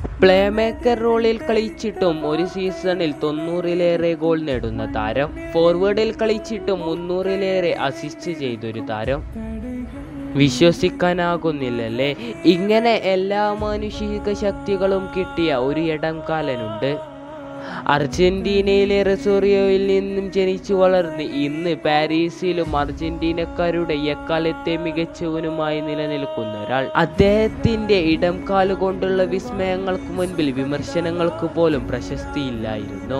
play maker റോളിൽ കളിച്ചിട്ടും ഒരു സീസണിൽ തൊണ്ണൂറിലേറെ ഗോൾ നേടുന്ന താരം ഫോർവേഡിൽ കളിച്ചിട്ടും മുന്നൂറിലേറെ അസിസ്റ്റ് ചെയ്തൊരു താരം വിശ്വസിക്കാനാകുന്നില്ലല്ലേ ഇങ്ങനെ എല്ലാ മാനുഷിക ശക്തികളും കിട്ടിയ ഒരു ഇടംകാലനുണ്ട് അർജന്റീനയിലെ റെസോറിയോയിൽ നിന്നും ജനിച്ചു വളർന്ന് ഇന്ന് പാരീസിലും അർജന്റീനക്കാരുടെ എക്കാലത്തെ മികച്ചവനുമായി നിലനിൽക്കുന്ന ഒരാൾ അദ്ദേഹത്തിന്റെ ഇടം കാലുകൊണ്ടുള്ള വിസ്മയങ്ങൾക്ക് മുൻപിൽ വിമർശനങ്ങൾക്ക് പോലും പ്രശസ്തിയില്ലായിരുന്നു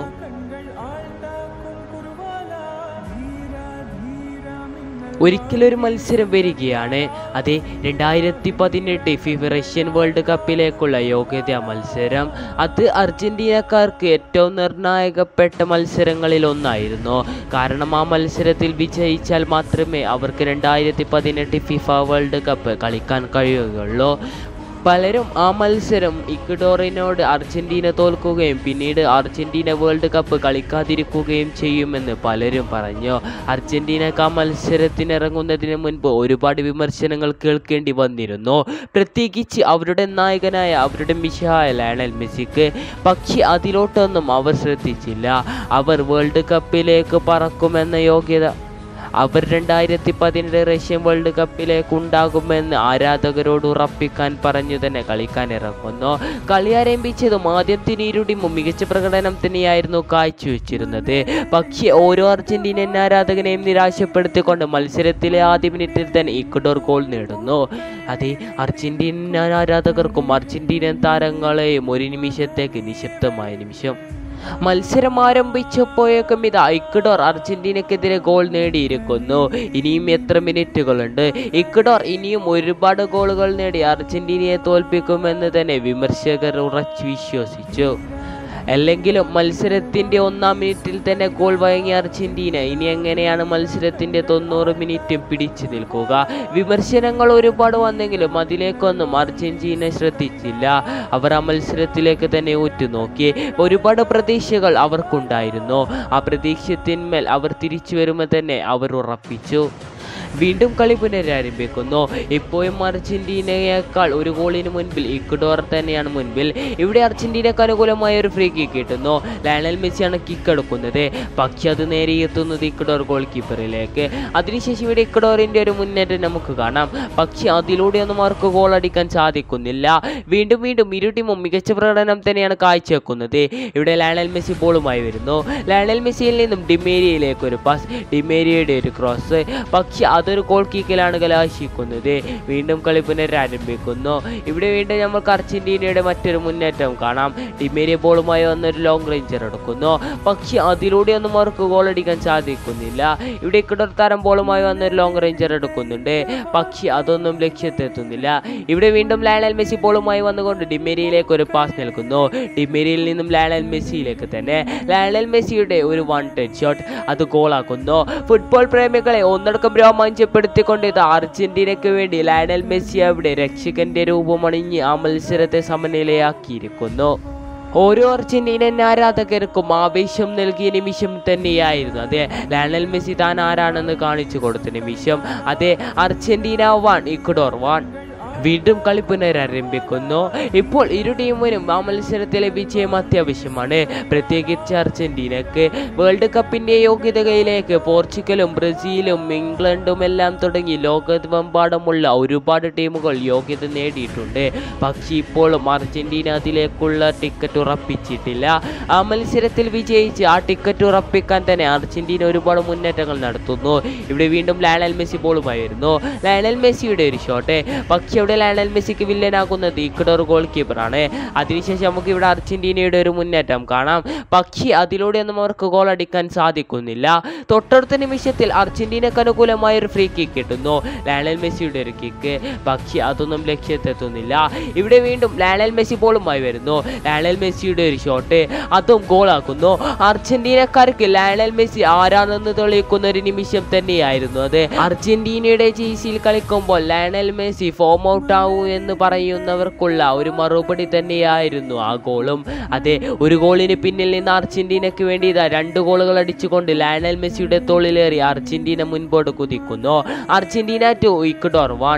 ഒരിക്കലൊരു മത്സരം വരികയാണ് അതെ രണ്ടായിരത്തി പതിനെട്ട് ഫിഫ റഷ്യൻ വേൾഡ് കപ്പിലേക്കുള്ള യോഗ്യതാ മത്സരം അത് അർജന്റീനക്കാർക്ക് ഏറ്റവും നിർണായകപ്പെട്ട മത്സരങ്ങളിൽ ഒന്നായിരുന്നു കാരണം ആ മത്സരത്തിൽ വിജയിച്ചാൽ മാത്രമേ അവർക്ക് രണ്ടായിരത്തി പതിനെട്ട് ഫിഫ വേൾഡ് കപ്പ് കളിക്കാൻ കഴിയുകയുള്ളൂ പലരും ആ മത്സരം ഇക്വഡോറിനോട് അർജന്റീന തോൽക്കുകയും പിന്നീട് അർജന്റീന വേൾഡ് കപ്പ് കളിക്കാതിരിക്കുകയും ചെയ്യുമെന്ന് പലരും പറഞ്ഞു അർജന്റീനക്ക് ആ മത്സരത്തിനിറങ്ങുന്നതിന് മുൻപ് ഒരുപാട് വിമർശനങ്ങൾ കേൾക്കേണ്ടി വന്നിരുന്നു പ്രത്യേകിച്ച് അവരുടെ നായകനായ അവരുടെ മിഷായ ലയണൽ മെസ്സിക്ക് പക്ഷേ അതിലോട്ടൊന്നും അവർ ശ്രദ്ധിച്ചില്ല അവർ വേൾഡ് കപ്പിലേക്ക് പറക്കുമെന്ന യോഗ്യത അവർ രണ്ടായിരത്തി പതിനെട്ട് റഷ്യൻ വേൾഡ് കപ്പിലേക്ക് ഉണ്ടാകുമെന്ന് ആരാധകരോട് ഉറപ്പിക്കാൻ പറഞ്ഞു തന്നെ കളിക്കാൻ ഇറങ്ങുന്നു കളി ആരംഭിച്ചതും ആദ്യത്തിന് ഇരുടിമും മികച്ച പ്രകടനം തന്നെയായിരുന്നു കാഴ്ചവെച്ചിരുന്നത് പക്ഷേ ഓരോ അർജന്റീനൻ ആരാധകനെയും നിരാശപ്പെടുത്തിക്കൊണ്ട് മത്സരത്തിലെ ആദ്യ മിനിറ്റിൽ തന്നെ ഇക്വഡോർ ഗോൾ നേടുന്നു അതെ അർജന്റീന ആരാധകർക്കും അർജന്റീനൻ താരങ്ങളെയും ഒരു നിമിഷത്തേക്ക് നിശബ്ദമായ നിമിഷം മത്സരം ആരംഭിച്ചപ്പോഴേക്കും ഇത് ഇക്വഡോർ അർജന്റീനക്കെതിരെ ഗോൾ നേടിയിരിക്കുന്നു ഇനിയും എത്ര മിനിറ്റുകളുണ്ട് ഇക്വഡോർ ഇനിയും ഒരുപാട് ഗോളുകൾ നേടി അർജന്റീനയെ തോൽപ്പിക്കുമെന്ന് തന്നെ വിമർശകർ ഉറച്ചു വിശ്വസിച്ചു അല്ലെങ്കിലും മത്സരത്തിന്റെ ഒന്നാം മിനിറ്റിൽ തന്നെ ഗോൾ വഴങ്ങിയ അർജന്റീന ഇനി എങ്ങനെയാണ് മത്സരത്തിന്റെ തൊണ്ണൂറ് മിനിറ്റും പിടിച്ചു നിൽക്കുക വിമർശനങ്ങൾ ഒരുപാട് വന്നെങ്കിലും അതിലേക്കൊന്നും അർജന്റീന ശ്രദ്ധിച്ചില്ല അവർ ആ മത്സരത്തിലേക്ക് തന്നെ ഉറ്റുനോക്കി ഒരുപാട് പ്രതീക്ഷകൾ അവർക്കുണ്ടായിരുന്നു ആ പ്രതീക്ഷത്തിന്മേൽ അവർ തിരിച്ചു വരുമ്പോൾ തന്നെ അവർ ഉറപ്പിച്ചു വീണ്ടും കളി പുനരാരംഭിക്കുന്നു ഇപ്പോഴും അർജന്റീനയേക്കാൾ ഒരു ഗോളിന് മുൻപിൽ ഇക്വഡോർ തന്നെയാണ് മുൻപിൽ ഇവിടെ അർജന്റീനക്ക് അനുകൂലമായ ഒരു ഫ്രീ കിക്ക് കിട്ടുന്നു ലയണൽ മെസ്സിയാണ് കിക്ക് എടുക്കുന്നത് പക്ഷെ അത് നേരെ എത്തുന്നത് ഇക്വഡോർ ഗോൾ കീപ്പറിലേക്ക് അതിനുശേഷം ഇവിടെ ഇക്വഡോറിന്റെ ഒരു മുന്നേറ്റം നമുക്ക് കാണാം പക്ഷെ അതിലൂടെയൊന്നും അവർക്ക് ഗോൾ അടിക്കാൻ സാധിക്കുന്നില്ല വീണ്ടും വീണ്ടും ഇരു ടീമും മികച്ച പ്രകടനം തന്നെയാണ് കാഴ്ചവെക്കുന്നത് ഇവിടെ ലയണൽ മെസ്സി ബോളുമായി വരുന്നു ലയണൽ മെസ്സിയിൽ നിന്നും ഡിമേരിയയിലേക്ക് ഒരു പാസ് ഡിമേരിയയുടെ ഒരു ക്രോസ് പക്ഷെ അതൊരു ഗോൾ കിക്കിലാണ് കലാശിക്കുന്നത് വീണ്ടും കളി പുനരാരംഭിക്കുന്നു ഇവിടെ വീണ്ടും നമുക്ക് അർജന്റീനയുടെ മറ്റൊരു മുന്നേറ്റം കാണാം ഡിമേരിയ ബോളുമായി വന്നൊരു ലോങ് റേഞ്ചർ എടുക്കുന്നു പക്ഷെ അതിലൂടെയൊന്നും അവർക്ക് ഗോൾ അടിക്കാൻ സാധിക്കുന്നില്ല ഇവിടെ ഇക്കടർ താരം ബോളുമായി വന്നൊരു ലോങ് റേഞ്ചർ എടുക്കുന്നുണ്ട് പക്ഷെ അതൊന്നും ലക്ഷ്യത്തെത്തുന്നില്ല ഇവിടെ വീണ്ടും ലയണൽ മെസ്സി ബോളുമായി വന്നുകൊണ്ട് ഡിമേരിയയിലേക്ക് ഒരു പാസ് നൽകുന്നു ഡിമേരിയയിൽ നിന്നും ലയണൽ മെസ്സിയിലേക്ക് തന്നെ ലയണൽ മെസ്സിയുടെ ഒരു വൺ ടച്ച് ഷോട്ട് അത് ഗോളാക്കുന്നു ഫുട്ബോൾ പ്രേമികളെ ഒന്നടക്കം രോമാഞ്ചപ്പെടുത്തിക്കൊണ്ട് ഇത് അർജന്റീനയ്ക്ക് വേണ്ടി ലയണൽ മെസ്സി അവിടെ രക്ഷകന്റെ രൂപമണിഞ്ഞ് ആ മത്സരത്തെ സമനിലയാക്കിയിരിക്കുന്നു ഓരോ അർജന്റീനൻ ആരാധകർക്കും ആവേശം നൽകിയ നിമിഷം തന്നെയായിരുന്നു അതെ ലയണൽ മെസ്സി താൻ ആരാണെന്ന് കാണിച്ചു കൊടുത്ത നിമിഷം അതെ അർജന്റീന വൺ ഇക്വഡോർ വൺ വീണ്ടും കളി പുനരാരംഭിക്കുന്നു ഇപ്പോൾ ഇരു ടീമിനും ആ മത്സരത്തിലെ വിജയം അത്യാവശ്യമാണ് പ്രത്യേകിച്ച് അർജന്റീനക്ക് വേൾഡ് കപ്പിന്റെ യോഗ്യതയിലേക്ക് പോർച്ചുഗലും ബ്രസീലും ഇംഗ്ലണ്ടും എല്ലാം തുടങ്ങി ലോകമെമ്പാടുമുള്ള ഒരുപാട് ടീമുകൾ യോഗ്യത നേടിയിട്ടുണ്ട് പക്ഷേ ഇപ്പോഴും അർജന്റീന അതിലേക്കുള്ള ടിക്കറ്റ് ഉറപ്പിച്ചിട്ടില്ല ആ മത്സരത്തിൽ വിജയിച്ച് ആ ടിക്കറ്റ് ഉറപ്പിക്കാൻ തന്നെ അർജന്റീന ഒരുപാട് മുന്നേറ്റങ്ങൾ നടത്തുന്നു ഇവിടെ വീണ്ടും ലയണൽ മെസ്സി ബോളുമായി വരുന്നു ലയണൽ മെസ്സിയുടെ ഒരു ഷോട്ട് പക്ഷേ ഇവിടെ ലയണൽ മെസ്സിക്ക് വില്ലനാകുന്നത് ഇക്വഡോർ ഗോൾ കീപ്പറാണ് അതിനുശേഷം നമുക്ക് ഇവിടെ അർജന്റീനയുടെ ഒരു മുന്നേറ്റം കാണാം പക്ഷേ അതിലൂടെയൊന്നും അവർക്ക് ഗോൾ അടിക്കാൻ സാധിക്കുന്നില്ല തൊട്ടടുത്ത നിമിഷത്തിൽ അർജന്റീനക്ക് അനുകൂലമായ ഒരു ഫ്രീ കിക്ക് കിട്ടുന്നു ലയണൽ മെസ്സിയുടെ ഒരു കിക്ക് പക്ഷേ അതൊന്നും ലക്ഷ്യത്തെത്തുന്നില്ല ഇവിടെ വീണ്ടും ലയണൽ മെസ്സി ബോളുമായി വരുന്നു ലയണൽ മെസ്സിയുടെ ഒരു ഷോട്ട് അതും ഗോളാക്കുന്നു അർജന്റീനക്കാർക്ക് ലയണൽ മെസ്സി ആരാണെന്ന് തെളിയിക്കുന്ന ഒരു നിമിഷം തന്നെയായിരുന്നു അത് അർജന്റീനയുടെ ജേഴ്സിയിൽ കളിക്കുമ്പോൾ ലയണൽ മെസ്സി ഫോം ഔട്ട് ആവൂ എന്ന് പറയുന്നവർക്കുള്ള ഒരു മറുപടി തന്നെയായിരുന്നു ആ ഗോളും അതെ ഒരു ഗോളിന് പിന്നിൽ നിന്ന് അർജന്റീനയ്ക്ക് വേണ്ടി ഇതാ രണ്ട് ഗോളുകൾ അടിച്ചുകൊണ്ട് ലയണൽ മെസ്സിയുടെ തോളിലേറി അർജന്റീന മുൻപോട്ട് കുതിക്കുന്നു അർജന്റീന ടു ഇക്വഡോർ വൺ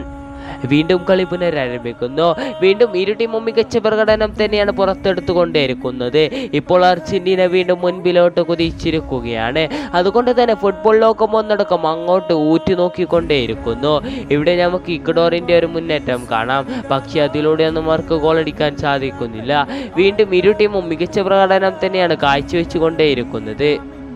വീണ്ടും കളി പുനരാരംഭിക്കുന്നു വീണ്ടും ഇരു ടീമും മികച്ച പ്രകടനം തന്നെയാണ് പുറത്തെടുത്തുകൊണ്ടേയിരിക്കുന്നത് ഇപ്പോൾ അർജന്റീന വീണ്ടും മുൻപിലോട്ട് കുതിച്ചിരിക്കുകയാണ് അതുകൊണ്ട് തന്നെ ഫുട്ബോൾ ലോകം ഒന്നടക്കം അങ്ങോട്ട് ഊറ്റി നോക്കിക്കൊണ്ടേയിരിക്കുന്നു ഇവിടെ നമുക്ക് ഇക്വഡോറിന്റെ ഒരു മുന്നേറ്റം കാണാം പക്ഷെ അതിലൂടെയൊന്നും അവർക്ക് ഗോളടിക്കാൻ സാധിക്കുന്നില്ല വീണ്ടും ഇരു ടീമും മികച്ച പ്രകടനം തന്നെയാണ് കാഴ്ചവെച്ചുകൊണ്ടേയിരിക്കുന്നത്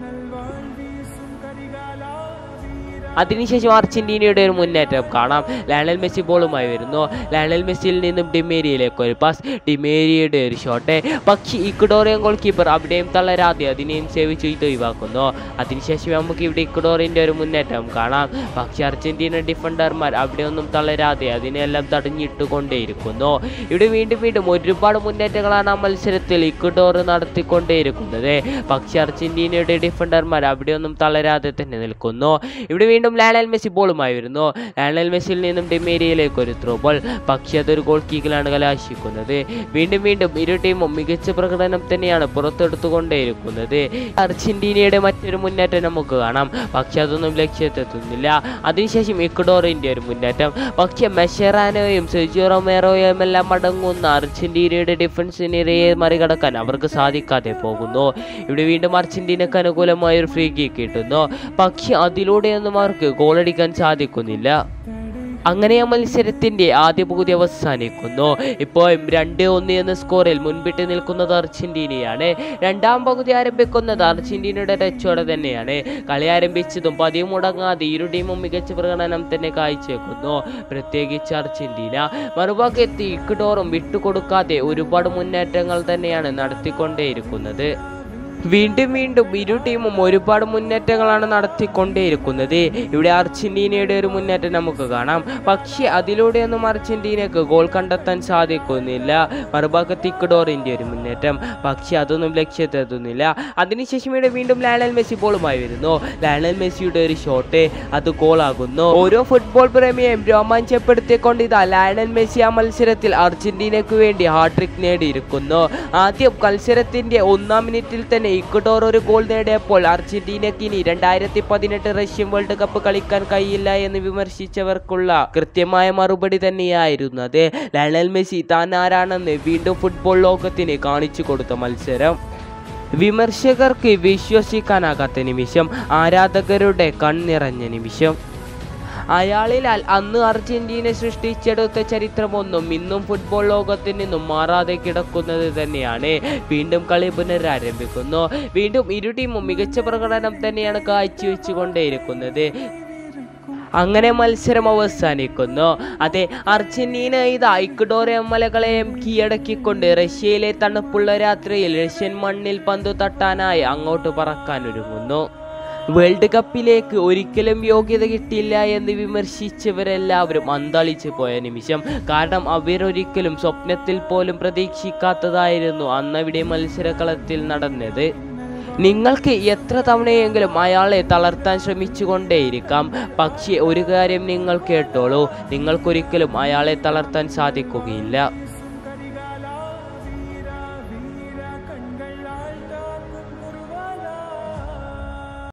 അതിനുശേഷം അർജന്റീനയുടെ ഒരു മുന്നേറ്റം കാണാം ലയണൽ മെസ്സി ബോളുമായി വരുന്നു ലയണൽ മെസ്സിയിൽ നിന്നും ഡിമേരിയയിലേക്ക് ഒരു പാസ് ഡിമേരിയയുടെ ഒരു ഷോട്ട് പക്ഷേ ഇക്വഡോറിയൻ ഗോൾ കീപ്പർ അവിടെയും തളരാതെ അതിനെയും സേവ് ചെയ്ത് ഒഴിവാക്കുന്നു അതിനുശേഷം നമുക്ക് ഇവിടെ ഇക്വഡോറിൻ്റെ ഒരു മുന്നേറ്റം കാണാം പക്ഷേ അർജന്റീന ഡിഫൻഡർമാർ അവിടെ ഒന്നും തളരാതെ അതിനെല്ലാം തടഞ്ഞിട്ടുകൊണ്ടേയിരിക്കുന്നു ഇവിടെ വീണ്ടും വീണ്ടും ഒരുപാട് മുന്നേറ്റങ്ങളാണ് ആ മത്സരത്തിൽ ഇക്വഡോർ നടത്തിക്കൊണ്ടേയിരിക്കുന്നത് പക്ഷേ അർജന്റീനയുടെ ഡിഫൻഡർമാർ അവിടെ ഒന്നും തളരാതെ തന്നെ നിൽക്കുന്നു ഇവിടെ വീണ്ടും ലയണൽ മെസ്സി ബോളുമായി വരുന്നു ലയണൽ മെസ്സിയിൽ നിന്നും ഡിമേരിയയിലേക്ക് ഒരു ത്രോ ബോൾ പക്ഷേ അതൊരു ഗോൾ കീക്കിലാണ് കലാശിക്കുന്നത് വീണ്ടും വീണ്ടും ഇരു ടീമും മികച്ച പ്രകടനം തന്നെയാണ് പുറത്തെടുത്തുകൊണ്ടേയിരിക്കുന്നത് അർജന്റീനയുടെ മറ്റൊരു മുന്നേറ്റം നമുക്ക് കാണാം പക്ഷെ അതൊന്നും ലക്ഷ്യത്തെത്തുന്നില്ല അതിനുശേഷം ഇക്വഡോറിന്റെ ഒരു മുന്നേറ്റം പക്ഷെ മെഷറാനോയും സെജിയോ റൊമേറോയും എല്ലാം അടങ്ങുന്ന അർജന്റീനയുടെ ഡിഫൻസിനിരയെ മറികടക്കാൻ അവർക്ക് സാധിക്കാതെ പോകുന്നു ഇവിടെ വീണ്ടും അർജന്റീനക്ക് അനുകൂലമായ ഒരു ഫ്രീ കിക്ക് കിട്ടുന്നു പക്ഷെ അതിലൂടെയൊന്നും അവർക്ക് ഗോളടിക്കാൻ സാധിക്കുന്നില്ല അങ്ങനെ ആ മത്സരത്തിന്റെ ആദ്യ പകുതി അവസാനിക്കുന്നു ഇപ്പോൾ രണ്ട് ഒന്ന് എന്ന സ്കോറിൽ മുൻപിട്ട് നിൽക്കുന്നത് അർജന്റീനയാണ് രണ്ടാം പകുതി ആരംഭിക്കുന്നത് അർജന്റീനയുടെ ടച്ചോടെ തന്നെയാണ് കളി ആരംഭിച്ചതും പതിവ് മുടങ്ങാതെ ഇരു ടീമും മികച്ച പ്രകടനം തന്നെ കാഴ്ചവെക്കുന്നു പ്രത്യേകിച്ച് അർജന്റീന മറുഭാഗത്ത് ഇക്വഡോറും വിട്ടുകൊടുക്കാതെ ഒരുപാട് മുന്നേറ്റങ്ങൾ തന്നെയാണ് നടത്തിക്കൊണ്ടേയിരിക്കുന്നത് വീണ്ടും വീണ്ടും ഇരു ടീമും ഒരുപാട് മുന്നേറ്റങ്ങളാണ് നടത്തിക്കൊണ്ടേയിരിക്കുന്നത് ഇവിടെ അർജന്റീനയുടെ ഒരു മുന്നേറ്റം നമുക്ക് കാണാം പക്ഷേ അതിലൂടെയൊന്നും അർജന്റീനക്ക് ഗോൾ കണ്ടെത്താൻ സാധിക്കുന്നില്ല മറുഭാഗത്ത് ഇക്വഡോറിന്റെ ഒരു മുന്നേറ്റം പക്ഷേ അതൊന്നും ലക്ഷ്യത്തെത്തുന്നില്ല അതിനുശേഷം ഇവിടെ വീണ്ടും ലയണൽ മെസ്സി ബോളുമായി വരുന്നു ലയണൽ മെസ്സിയുടെ ഒരു ഷോട്ട് അത് ഗോളാകുന്നു ഓരോ ഫുട്ബോൾ പ്രേമിയെയും രോമാഞ്ചപ്പെടുത്തിക്കൊണ്ട് ഇതാ ലയണൽ മെസ്സി ആ മത്സരത്തിൽ അർജന്റീനയ്ക്ക് വേണ്ടി ഹാട്രിക് നേടിയിരിക്കുന്നു ആദ്യം മത്സരത്തിന്റെ ഒന്നാം മിനിറ്റിൽ തന്നെ ഇക്വഡോർ ഒരു ഗോൾ നേടിയപ്പോൾ അർജന്റീനയ്ക്ക് ഇനി രണ്ടായിരത്തി പതിനെട്ട് റഷ്യൻ വേൾഡ് കപ്പ് കളിക്കാൻ കഴിയില്ല എന്ന് വിമർശിച്ചവർക്കുള്ള കൃത്യമായ മറുപടി തന്നെയായിരുന്നു അത് ലയണൽ മെസ്സി താൻ ആരാണെന്ന് വീണ്ടും ഫുട്ബോൾ ലോകത്തിന് കാണിച്ചു കൊടുത്ത മത്സരം വിമർശകർക്ക് വിശ്വസിക്കാനാകാത്ത നിമിഷം ആരാധകരുടെ കണ്ണിറഞ്ഞ നിമിഷം അയാളിൽ അൽ- അന്ന് അർജന്റീന സൃഷ്ടിച്ചെടുത്ത ചരിത്രമൊന്നും ഇന്നും ഫുട്ബോൾ ലോകത്തിൽ നിന്നും മാറാതെ കിടക്കുന്നത് തന്നെയാണ് വീണ്ടും കളി പുനരാരംഭിക്കുന്നു വീണ്ടും ഇരു ടീമും മികച്ച പ്രകടനം തന്നെയാണ് കാഴ്ചവെച്ചുകൊണ്ടേയിരിക്കുന്നത് അങ്ങനെ മത്സരം അവസാനിക്കുന്നു അതെ അർജന്റീന ഇതാ ഇക്വഡോറിയൻ മലകളെയും കീഴടക്കിക്കൊണ്ട് റഷ്യയിലെ തണുപ്പുള്ള രാത്രിയിൽ റഷ്യൻ മണ്ണിൽ പന്തു തട്ടാനായി അങ്ങോട്ട് പറക്കാൻ ഒരുങ്ങുന്നു വേൾഡ് കപ്പിലേക്ക് ഒരിക്കലും യോഗ്യത കിട്ടില്ല എന്ന് വിമർശിച്ചവരെല്ലാവരും അന്താളിച്ചു പോയ നിമിഷം കാരണം അവരൊരിക്കലും സ്വപ്നത്തിൽ പോലും പ്രതീക്ഷിക്കാത്തതായിരുന്നു അന്നവിടെ മത്സരകളത്തിൽ നടന്നത് നിങ്ങൾക്ക് എത്ര തവണയെങ്കിലും അയാളെ തളർത്താൻ ശ്രമിച്ചുകൊണ്ടേയിരിക്കാം പക്ഷേ ഒരു കാര്യം നിങ്ങൾ കേട്ടോളൂ നിങ്ങൾക്കൊരിക്കലും അയാളെ തളർത്താൻ സാധിക്കുകയില്ല